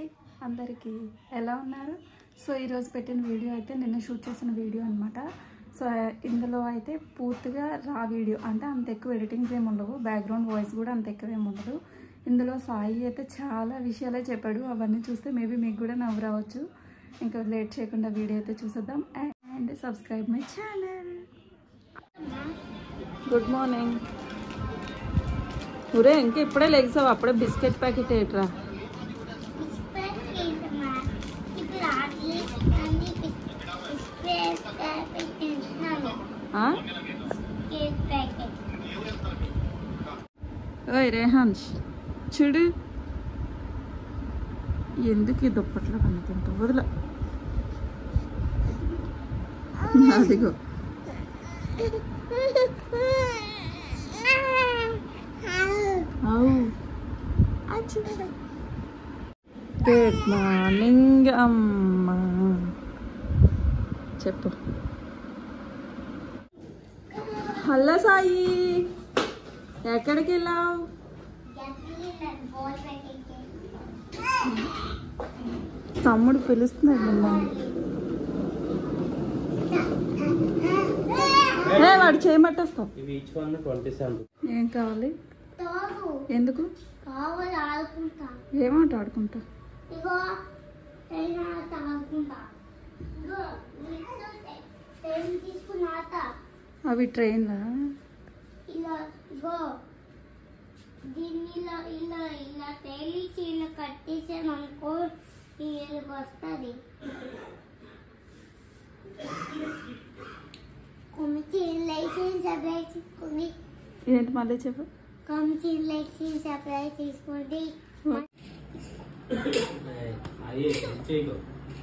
అందరికీ ఎలా ఉన్నారు సో ఈరోజు పెట్టిన వీడియో అయితే నిన్న షూట్ చేసిన వీడియో అనమాట సో ఇందులో అయితే పూర్తిగా రా వీడియో అంటే అంత ఎక్కువ ఎడిటింగ్స్ ఏమి ఉండవు బ్యాక్గ్రౌండ్ వాయిస్ కూడా అంత ఎక్కువ ఏమి ఉండదు ఇందులో సాయి అయితే చాలా విషయాలే చెప్పాడు అవన్నీ చూస్తే మేబీ మీకు కూడా నవ్వు రావచ్చు ఇంకా లేట్ చేయకుండా వీడియో అయితే చూసేద్దాం and subscribe my channel good morning ఊరే ఇంకా ఇప్పుడే లెగ్సావు అప్పుడే బిస్కెట్ ప్యాకెట్ ఏట్రా ఓయ్ రేహాన్స్ చూడు ఎందుకు ఈ దుప్పట్లో కనుకుంటా వదిల అదిగో అవు గుడ్ మార్నింగ్ అమ్మా చెప్పు హలో సాయి ఎక్కడికి వెళ్ళావు తమ్ముడు పిలుస్తున్నాడు మిమ్మల్ని ఏ వాడు చేయమట్టేస్తావు ఇవి ఈచ్ వన్ ట్వంటీ సెవెన్ ఏం కావాలి ఎందుకు కావాలి ఆడుకుంటా ఏమాట ఆడుకుంటా ఇగో ట్రైన్ ఆట ఆడుకుంటా ఇగో ట్రైన్ తీసుకుని ఆట అవి ట్రైన్లా ఇలా ఇగో దీన్ని ఇలా ఇలా ఇలా తేలిచి ఇలా కట్టేసామనుకో ఇక్కడికి వస్తుంది కొమ్మిచి లైసెన్స్ అప్లై తీసుకుని ఏంటి మళ్ళీ చెప్పు కొమ్మిచి లైసెన్స్ అప్లై తీసుకుంది అయ్యే చేయకు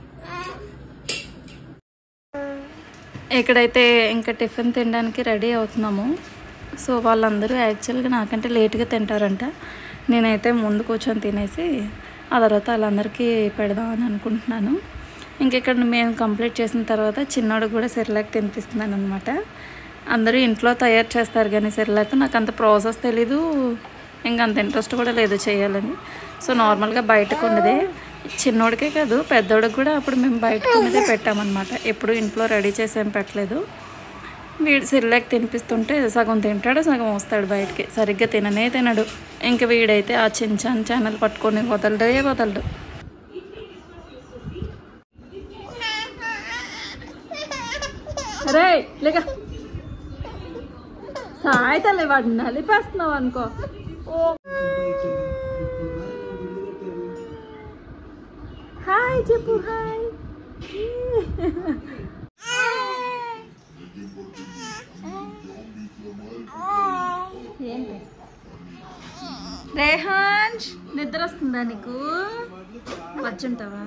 ఇక్కడైతే ఇంకా టిఫిన్ తినడానికి రెడీ అవుతున్నాము సో వాళ్ళందరూ యాక్చువల్గా నాకంటే లేట్గా తింటారంట నేనైతే ముందు కూర్చొని తినేసి ఆ తర్వాత వాళ్ళందరికీ పెడదామని అనుకుంటున్నాను ఇంక ఇక్కడ మేము కంప్లీట్ చేసిన తర్వాత చిన్నోడు కూడా సెర్లాక్ తినిపిస్తున్నాను అనమాట అందరూ ఇంట్లో తయారు చేస్తారు కానీ సెర్లాక్ నాకు అంత ప్రాసెస్ తెలీదు ఇంకా అంత ఇంట్రెస్ట్ కూడా లేదు చేయాలని సో నార్మల్గా బయటకు ఉండదే చిన్నోడికే కాదు పెద్దోడికి కూడా అప్పుడు మేము బయటకు ఉన్నదే పెట్టామన్నమాట ఎప్పుడు ఇంట్లో రెడీ చేసేం పెట్టలేదు వీడు సిర్లాక్ తినిపిస్తుంటే సగం తింటాడు సగం వస్తాడు బయటికి సరిగ్గా తిననే తినడు ఇంక వీడైతే ఆ చించాన్ ఛానల్ పట్టుకొని వదలడే వదలడు రే లేక సాయితలే వాడిని నలిపేస్తున్నావు అనుకో హాయ్ చెప్పు హాయ్ ఏంటి రేహాన్స్ నిద్ర వస్తుందా నీకు వచ్చుంటావా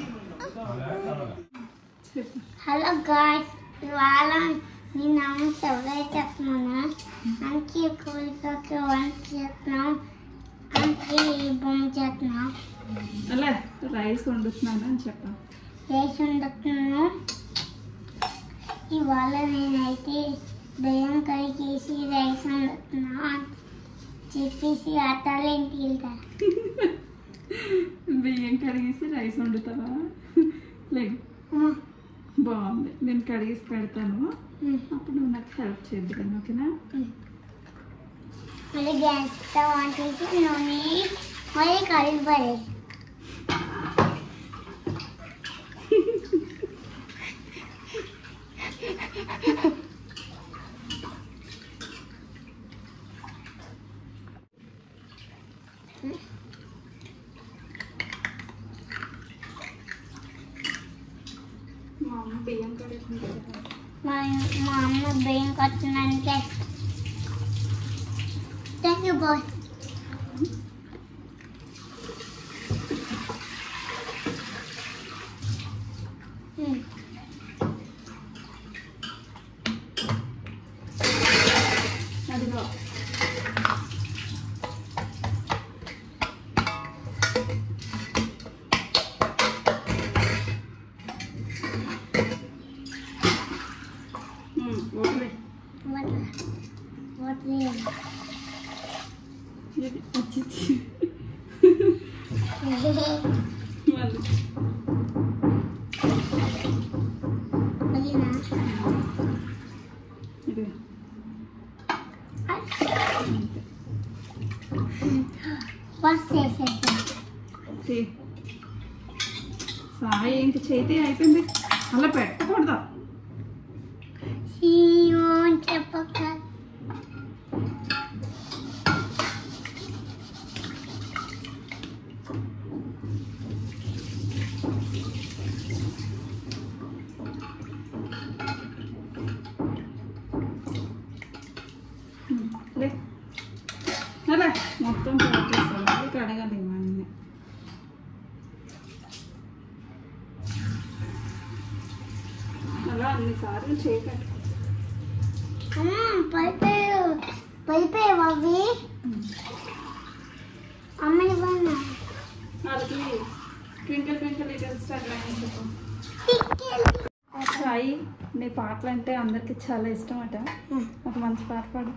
హలో గాయ్స్ ఇవాళ నేను అమ్మ సర్వే చేస్తున్నాను అంకి కూలికి వంట చేస్తున్నాం అంకి బొమ్మ చేస్తున్నాం అలా రైస్ వండుతున్నాను అని చెప్పా రైస్ వండుతున్నాను ఇవాళ నేనైతే బియ్యం కడిగేసి రైస్ వండుతున్నా అని చెప్పేసి అత్తాలేంటి వెళ్తా బియ్యం కడిగేసి రైస్ వండుతావా లేదు బాగుంది నేను కడిగేసి పెడతాను అప్పుడు నువ్వు నాకు హెల్ప్ చేద్దాను ఓకేనా మళ్ళీ గ్యాస్ స్టవ్ ఆన్ చేసి నూనె మళ్ళీ కలపాలి మా అమ్మ బియ్యం కడుగుతుంది మా మా అమ్మ బియ్యం కట్టడానికి థ్యాంక్ యూ బాయ్ అదిగో ఉమ్, ఓకే. వాటర్ వాటర్ మళ్ళీ అదినా ఇది బస్ చేసేసి తీ. సాయి ఇంక చేతి అయిపోయింది అలా పెట్టకూడదు సీమోన్ చెప్పక లే అలా మొత్తం చేస్తాను కడగాలి ఇవన్నీ అలా అన్నిసార్లు చేయకండి అమ్మ పైపోయావు పైపోయావు అవి అమ్మని బాగున్నా వాళ్ళకి ట్వింకిల్ ట్వింకిల్ లిటిల్ స్టార్ అని చెప్పు సాయి నీ పాటలు అంటే అందరికి చాలా ఇష్టం అట ఒక మంచి పాట పాడు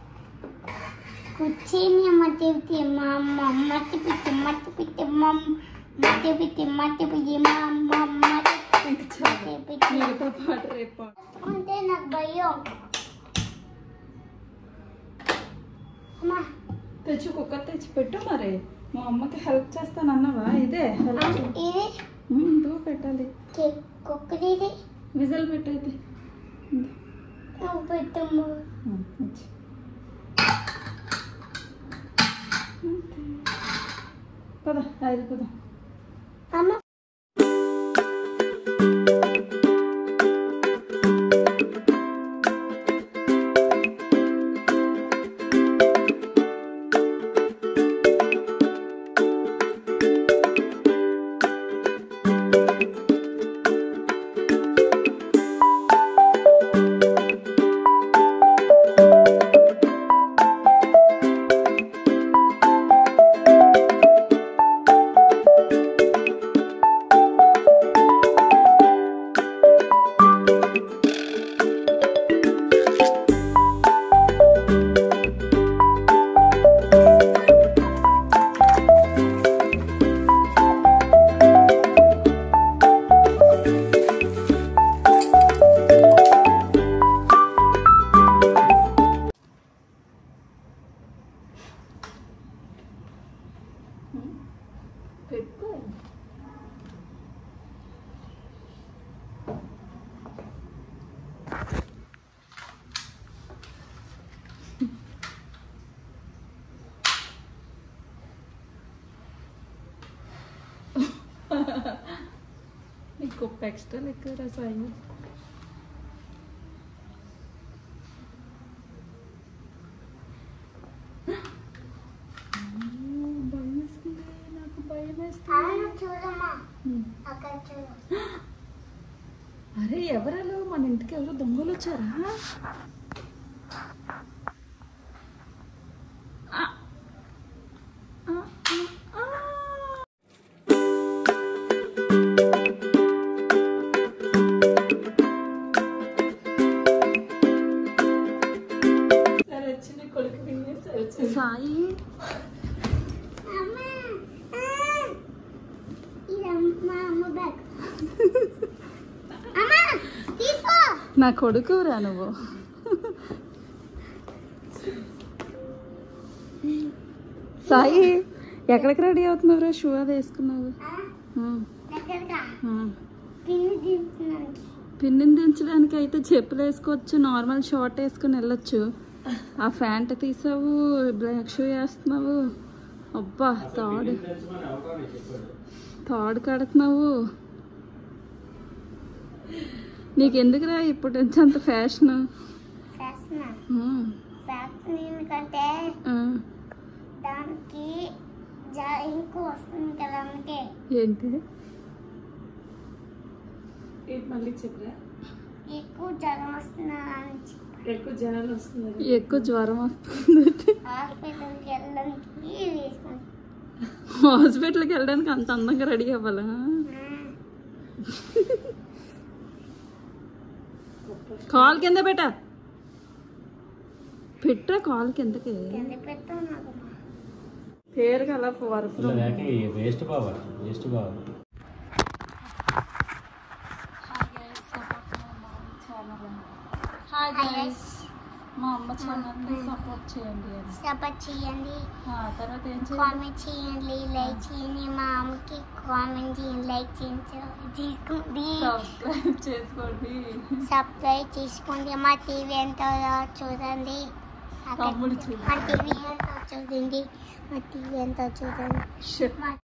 కూర్చొని మట్టి పిట్టి మా అమ్మ మట్టి పిట్టి మట్టి పిట్టి మా అమ్మ మట్టి పిట్టి మట్టి పిట్టి మా అమ్మ మట్టి ఇంక చాలా పిట్టి మిగతా పాట రేపు పాడు. అంటే నాకు భయం అమ్మా తెచ్చి కుక్కర్ తెచ్చి పెట్టు మరి మా అమ్మకి హెల్ప్ చేస్తాను అన్నవా ఇదే హెల్ప్ ఇది ముందు పెట్టాలి కుక్కది ఇది విజల్ పెట్టయితే నువ్వు పెట్టమ్మ పద ఐదు పద అమ్మ పెట్టు నీకు ఒక ఎక్స్ట్రా లెక్క రసాయి భయం వేస్తుంది నాకు భయం వేస్తుంది అవును చూడమ్మా అక్కడ చూడు అరే ఎవరలో మన ఇంటికి ఎవరో దొంగలు వచ్చారా ఆ. ఆ, ఆ, ఆ. సరే వచ్చి నీ కొడుకు వినేసారు సాయి అమ్మ ఆ! ఇది అమ్మ అమ్మ బ్యాగ్ అమ్మ తీసుకో నా కొడుకురా నువ్వు సాయి ఎక్కడికి రెడీ అవుతున్నావురా షూ అది వేసుకున్నావు ఆ, ఆ, దగ్గరగా ఆ. పిన్ని తీస్తున్నాను పిన్నిని దించడానికి అయితే చెప్పులు వేసుకోవచ్చు నార్మల్ షార్ట్ వేసుకుని వెళ్ళొచ్చు ఆ ప్యాంట్ తీసావు బ్లాక్ షూ వేస్తున్నావు అబ్బా తాడు తెచ్చుకొని అవకాశం చెప్పాడు తాడు కడుతున్నావు నీకెందుకురా ఇప్పటి నుంచి అంత ఫ్యాషన్ చేస్తున్నా ఆ, ఫ్యాక్టరీ ఎందుకంటే ఆ. దానికి జా- ఇంకో వస్తుంది కదా అందుకే ఏంటి మళ్ళీ చెప్పరా ఎక్కువ జ్వరం వస్తున్నా అని చెప్పి ఎక్కువ జ్వరం వస్తుంది ఎక్కువ జ్వరం వస్తుంది హాస్పిటల్కి వెళ్ళడానికి వేసుకుని హాస్పిటల్కి వెళ్ళడానికి అంత అందంగా రెడీ అవ్వాలా కాల్ కింద పెట్ట పెట్టా కాల్ కిందకి కింద పెట్టు నాకు పేరు అలా వర్క్ వేస్ట్ బాబా వేస్ట్ బాబా హాయ్ గైస్ మా అమ్మ ఛానల్ని సపోర్ట్ చేయండి అని సపోర్ట్ చేయండి ఆ, తర్వాత ఏం చేయాలి కామెంట్ చేయండి లైక్ చేయండి మా అమ్మకి కామెంట్ చేయండి లైక్ చేయండి సబ్స్క్రైబ్ చేసుకోండి సబ్స్క్రైబ్ చేసుకోండి మా టీవీ ఎంతో చూడండి అక్కడ- తమ్ముడు చూడు. మా టీవీ ఎంతో చూడండి మా టీవీ ఎంతో చూడండి Shit. మా